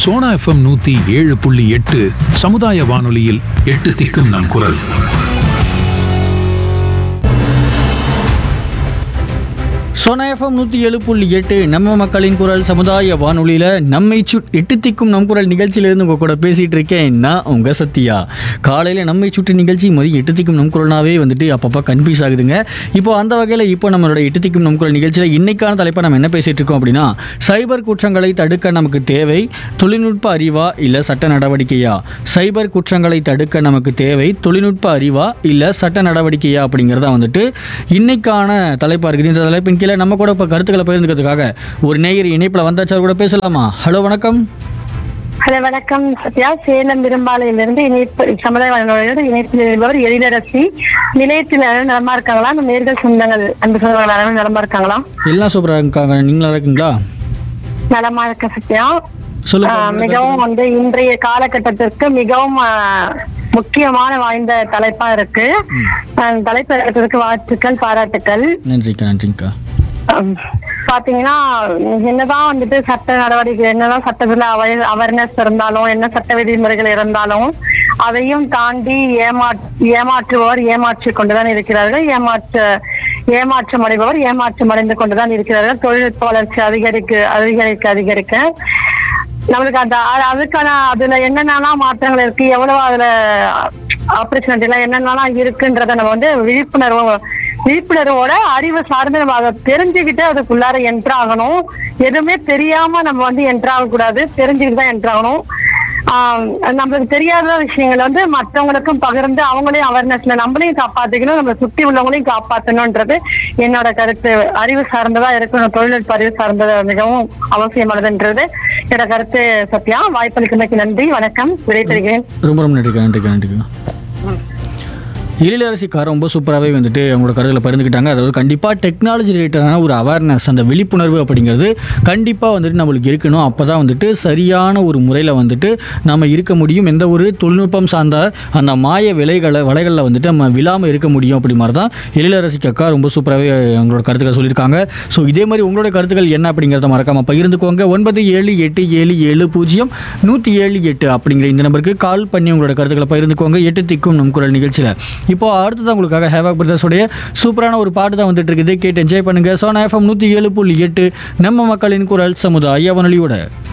Sona FM நூத்தி ஏழு புள்ளி எட்டு சமுதாய வானொலியில் எட்டு திக்கும் நம் குரல் சோனா எஃப்எம் நூற்றி ஏழு புள்ளி எட்டு நம்ம மக்களின் குரல் சமுதாய வானொலியில் நம்மை சு எட்டு திக்கும் நம் குரல் நிகழ்ச்சியிலேருந்து உங்கள் கூட பேசிகிட்டு இருக்கேன் நான் உங்கள் சத்யா காலையில் நம்மை சுற்றி நிகழ்ச்சி மதியம் எட்டு திக்கும் நம் குரல்னாவே வந்துட்டு அப்பப்போ கன்ஃபியூஸ் ஆகுதுங்க இப்போ அந்த வகையில் இப்போ நம்மளோட எட்டு திக்கும் நம் குரல் நிகழ்ச்சியில் இன்னைக்கான தலைப்பை நம்ம என்ன பேசிகிட்டு இருக்கோம் அப்படின்னா சைபர் குற்றங்களை தடுக்க நமக்கு தேவை தொழில்நுட்ப அறிவா இல்லை சட்ட நடவடிக்கையா சைபர் குற்றங்களை தடுக்க நமக்கு தேவை தொழில்நுட்ப அறிவா இல்லை சட்ட நடவடிக்கையா அப்படிங்கிறதா வந்துட்டு இன்னைக்கான தலைப்பாக இருக்குது இந்த தலைப்பின் கீழே நம்ம கூட இப்போ கருத்துக்களை பகிர்ந்துக்கிறதுக்காக ஒரு நேயர் இணைப்பில் வந்தாச்சு அவர் கூட பேசலாமா ஹலோ வணக்கம் ஹலோ வணக்கம் சத்யா சேலம் விரும்பாலையிலிருந்து இணைப்பு சமுதாய வானொலியோட இணைப்பில் இருப்பவர் எழிலரசி நிலையத்தில் நலமா இருக்காங்களா நம்ம நேர்கள் சொந்தங்கள் அன்பு சொந்தங்கள் அனைவரும் நலமா இருக்காங்களா எல்லாம் சூப்பராக இருக்காங்க நீங்களா இருக்கீங்களா நலமா இருக்க சத்யா சொல்லுங்க ஆஹ் மிகவும் வந்து இன்றைய காலகட்டத்திற்கு மிகவும் ஆஹ், முக்கியமான வாய்ந்த தலைப்பா இருக்கு ஆஹ், தலைப்பு எடுத்ததுக்கு வாழ்த்துக்கள் பாராட்டுக்கள் நன்றிக்கா நன்றிங்கக்கா ஹம், பாத்தீங்கன்னா என்னதான் வந்துட்டு சட்ட நடவடிக்கை என்னதான் சட்டத்துல அவேர்னஸ் இருந்தாலும் என்ன சட்ட விதிமுறைகள் இருந்தாலும் அதையும் தாண்டி ஏமா ஏமாற்றுபவர் ஏமாற்றி கொண்டுதான் இருக்கிறார்கள் ஏமாற்ற ஏமாற்றம் அடைபவர் ஏமாற்றம் அடைந்து கொண்டுதான் இருக்கிறார்கள் தொழில்நுட்ப வளர்ச்சி அதிகரிக்க அதிகரிக்க அதிகரிக்க நம்மளுக்கு அந்த அ- அதுக்கான அதுல என்னென்னலாம் மாற்றங்கள் இருக்கு எவ்வளவு அதுல ஆப்பர்ச்சுனிட்டி எல்லாம் என்னென்னலாம் இருக்குன்றத நம்ம வந்து விழிப்புணர்வு விழிப்புணர்வோட அறிவு சார்ந்து நம்ம அதை தெரிஞ்சுக்கிட்டு அதுக்குள்ளார என்ட்ரு ஆகணும் எதுவுமே தெரியாம நம்ம வந்து என்ட்ரு ஆகக்கூடாது தெரிஞ்சுக்கிட்டு தான் என்ட்ரு ஆகணும் ஆஹ் நம்மளுக்கு தெரியாத விஷயங்களை வந்து மற்றவங்களுக்கும் பகிர்ந்து அவங்களையும் அவேர்னஸ்ல நம்மளையும் காப்பாத்திக்கணும் நம்ம சுத்தி உள்ளவங்களையும் காப்பாற்றணும்ன்றது என்னோட கருத்து அறிவு சார்ந்ததா இருக்கணும் தொழில்நுட்ப அறிவு சார்ந்தது மிகவும் அவசியமானதுன்றது என்னோட கருத்து சத்யா வாய்ப்பளித்தமைக்கு நன்றி வணக்கம் விடைபெறுகிறேன் ரொம்ப ரொம்ப நன்றிக்கா நன்றிக்கா நன்றிக்கா எழிலரசிக்கா ரொம்ப சூப்பராகவே வந்துட்டு அவங்களோட கருத்துக்களை பகிர்ந்துக்கிட்டாங்க அதாவது கண்டிப்பாக டெக்னாலஜி ரிலேட்டடான ஒரு அவேர்னஸ் அந்த விழிப்புணர்வு அப்படிங்கிறது கண்டிப்பாக வந்துட்டு நம்மளுக்கு இருக்கணும் அப்போ தான் வந்துட்டு சரியான ஒரு முறையில் வந்துட்டு நம்ம இருக்க முடியும் எந்த ஒரு தொழில்நுட்பம் சார்ந்த அந்த மாய விலைகளை வலைகளில் வந்துட்டு நம்ம விழாமல் இருக்க முடியும் அப்படி மாதிரி தான் எழிலரசிக்கு அக்கா ரொம்ப சூப்பராகவே அவங்களோட கருத்துக்களை சொல்லியிருக்காங்க ஸோ இதே மாதிரி உங்களோட கருத்துக்கள் என்ன அப்படிங்கிறத மறக்காமல் பகிர்ந்துக்கோங்க ஒன்பது ஏழு எட்டு ஏழு ஏழு பூஜ்ஜியம் நூற்றி ஏழு எட்டு அப்படிங்கிற இந்த நம்பருக்கு கால் பண்ணி உங்களோட கருத்துக்களை பகிர்ந்துக்கோங்க எட்டு திக்கும் நம் குரல் நிகழ்ச்சியில் இப்போ அடுத்ததான் உங்களுக்காக ஹேவாக் பிரதர்ஸோடைய சூப்பரான ஒரு பாட்டு தான் வந்துட்டு இருக்குது கேட்டு என்ஜாய் பண்ணுங்க சோனா எஃப்எம் நூற்றி ஏழு புள்ளி எட்டு நம்ம மக்களின் குரல் சமுதாய வானொலியோட